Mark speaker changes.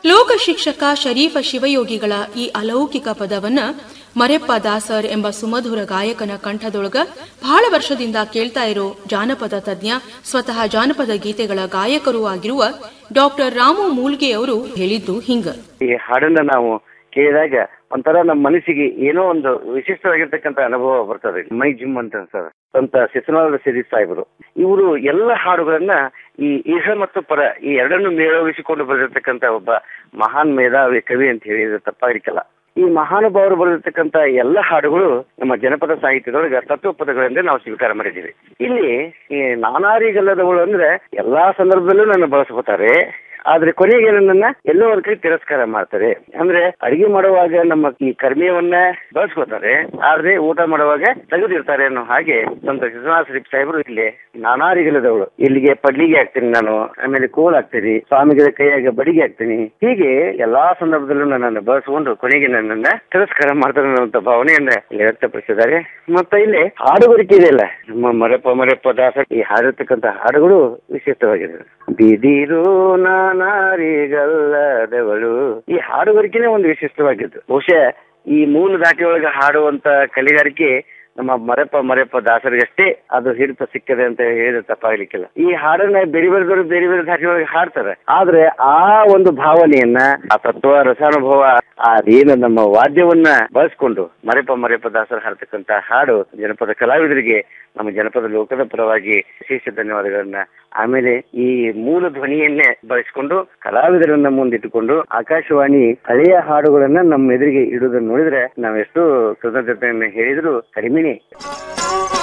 Speaker 1: ಲೋಕ ಶಿಕ್ಷಕ ಶರೀಫ ಶಿವಯೋಗಿಗಳ ಈ ಅಲೌಕಿಕ ಪದವನ್ನ ಮರೆಪ್ಪ ದಾಸರ್ ಎಂಬ ಸುಮಧುರ ಗಾಯಕನ ಕಂಠದೊಳಗ ಬಹಳ ವರ್ಷದಿಂದ ಕೇಳ್ತಾ ಇರೋ ಜಾನಪದ ತಜ್ಞ ಸ್ವತಃ ಜಾನಪದ ಗೀತೆಗಳ ಗೀತೆಗಳೂ ಆಗಿರುವ ಡಾಕ್ಟರ್ ರಾಮು ಮೂಲ್ಗೆ ಅವರು ಹೇಳಿದ್ದು ಹಿಂಗ
Speaker 2: ಈ ಹಾಡನ್ನ ನಾವು ಕೇಳಿದಾಗ ಒಂಥರ ನಮ್ಮ ಮನಸ್ಸಿಗೆ ಏನೋ ಒಂದು ವಿಶಿಷ್ಟವಾಗಿರ್ತಕ್ಕಂಥ ಅನುಭವ ಬರ್ತದೆ ಮೈ ಜಿಮ್ ಅಂತ ಅನ್ಸದ ಅಂತ ಶಿಶುನಾಳ ಸಿರಿ ಸಾಹೇಬರು ಇವರು ಎಲ್ಲ ಹಾಡುಗಳನ್ನ ಈ ಈಶ ಮತ್ತು ಪರ ಈ ಎರಡನ್ನು ಮೇಳವಿಸಿಕೊಂಡು ಬರೆದಿರ್ತಕ್ಕಂಥ ಒಬ್ಬ ಮಹಾನ್ ಮೇಧಾವಿ ಕವಿ ಅಂತ ಹೇಳಿದ್ರೆ ತಪ್ಪಾಗಿರ್ಕಲ್ಲ ಈ ಮಹಾನುಭಾವರು ಬರೆದಿರ್ತಕ್ಕಂಥ ಎಲ್ಲ ಹಾಡುಗಳು ನಮ್ಮ ಜನಪದ ಸಾಹಿತ್ಯದೊಳಗೆ ತತ್ವ ಪದಗಳೆಂದೇ ನಾವು ಸ್ವೀಕಾರ ಮಾಡಿದ್ದೀವಿ ಇಲ್ಲಿ ಈ ನಾನಾರಿಗಲ್ಲದವಳು ಅಂದ್ರೆ ಎಲ್ಲಾ ಸಂದರ್ಭದಲ್ಲೂ ನನ್ನ ಬಳಸ್ಕೋತಾರೆ ಆದ್ರೆ ಕೊನೆಗೆ ನನ್ನ ಎಲ್ಲೋ ಒಂದ್ ಕಡೆ ತಿರಸ್ಕಾರ ಮಾಡ್ತಾರೆ ಅಂದ್ರೆ ಅಡಿಗೆ ಮಾಡುವಾಗ ನಮ್ಮ ಈ ಕರ್ಮೀಯವನ್ನ ಬಳಸ್ಕೋತಾರೆ ಆದ್ರೆ ಊಟ ಮಾಡುವಾಗ ತೆಗೆದಿರ್ತಾರೆ ಅನ್ನೋ ಹಾಗೆ ಸಂತ ಶಿವನಾಥ ಶ್ರೀ ಸಾಹೇಬರು ಇಲ್ಲಿ ನಾನಾರಿಗಲದವಳು ಇಲ್ಲಿಗೆ ಪಡ್ಲಿಗೆ ಹಾಕ್ತೀನಿ ನಾನು ಆಮೇಲೆ ಕೋಲ್ ಹಾಕ್ತೀನಿ ಸ್ವಾಮಿಗಳ ಕೈಯಾಗ ಬಡಿಗೆ ಹಾಕ್ತೀನಿ ಹೀಗೆ ಎಲ್ಲಾ ಸಂದರ್ಭದಲ್ಲೂ ನನ್ನನ್ನು ಬಳಸಿಕೊಂಡು ಕೊನೆಗೆ ನನ್ನನ್ನ ತಿರಸ್ಕಾರ ಮಾಡ್ತಾರೆ ಅನ್ನುವಂತ ಭಾವನೆಯನ್ನ ಇಲ್ಲಿ ವ್ಯಕ್ತಪಡಿಸಿದ್ದಾರೆ ಮತ್ತೆ ಇಲ್ಲಿ ಹಾಡುಗಾರಿಕೆ ಇದೆಯಲ್ಲ ನಮ್ಮ ಮರೆಪ್ಪ ಮರೆಪ್ಪ ದಾಸ ಈ ಹಾಡಿರ್ತಕ್ಕಂಥ ಹಾಡುಗಳು ವಿಶಿಷ್ಟವಾಗಿದೆ ಬಿದಿರು ನಾನಾರಿಗಲ್ಲದವಳು ಈ ಹಾಡುಗಾರಿಕೆನೇ ಒಂದು ವಿಶಿಷ್ಟವಾಗಿದ್ದು ಬಹುಶಃ ಈ ಮೂಲ ದಾಟಿಯೊಳಗೆ ಹಾಡುವಂತ ಕಲಿಗಾರಿಕೆ ನಮ್ಮ ಮರೆಪ್ಪ ಮರೆಪ್ಪ ದಾಸರಿಗಷ್ಟೇ ಅದು ಹಿಡಿತ ಸಿಕ್ಕದೆ ಅಂತ ಹೇಳಿದ್ರೆ ತಪ್ಪಾಗ್ಲಿಕ್ಕಿಲ್ಲ ಈ ಹಾಡನ್ನ ಬೇರೆ ಬೇರೆ ಬೇರೆ ಬೇರೆ ದಾಟಿಯೊಳಗೆ ಹಾಡ್ತಾರೆ ಆದ್ರೆ ಆ ಒಂದು ಭಾವನೆಯನ್ನ ಆ ತತ್ವ ರಸಾನುಭವ ಅದೇನು ನಮ್ಮ ವಾದ್ಯವನ್ನ ಬಳಸ್ಕೊಂಡು ಮರೆಪ ಮರೆಪ ದಾಸರು ಹಾಡ್ತಕ್ಕಂತ ಹಾಡು ಜನಪದ ಕಲಾವಿದರಿಗೆ ನಮ್ಮ ಜನಪದ ಲೋಕದ ಪರವಾಗಿ ವಿಶೇಷ ಧನ್ಯವಾದಗಳನ್ನ ಆಮೇಲೆ ಈ ಮೂಲ ಧ್ವನಿಯನ್ನೇ ಬಳಸಿಕೊಂಡು ಕಲಾವಿದರನ್ನ ಮುಂದಿಟ್ಟುಕೊಂಡು ಆಕಾಶವಾಣಿ ಹಳೆಯ ಹಾಡುಗಳನ್ನ ನಮ್ಮ ಎದುರಿಗೆ ಇಡುವುದನ್ನು ನೋಡಿದ್ರೆ ನಾವೆಷ್ಟು ಕೃತಜ್ಞತೆಯನ್ನು ಹೇಳಿದ್ರು ಕಡಿಮೆನೆ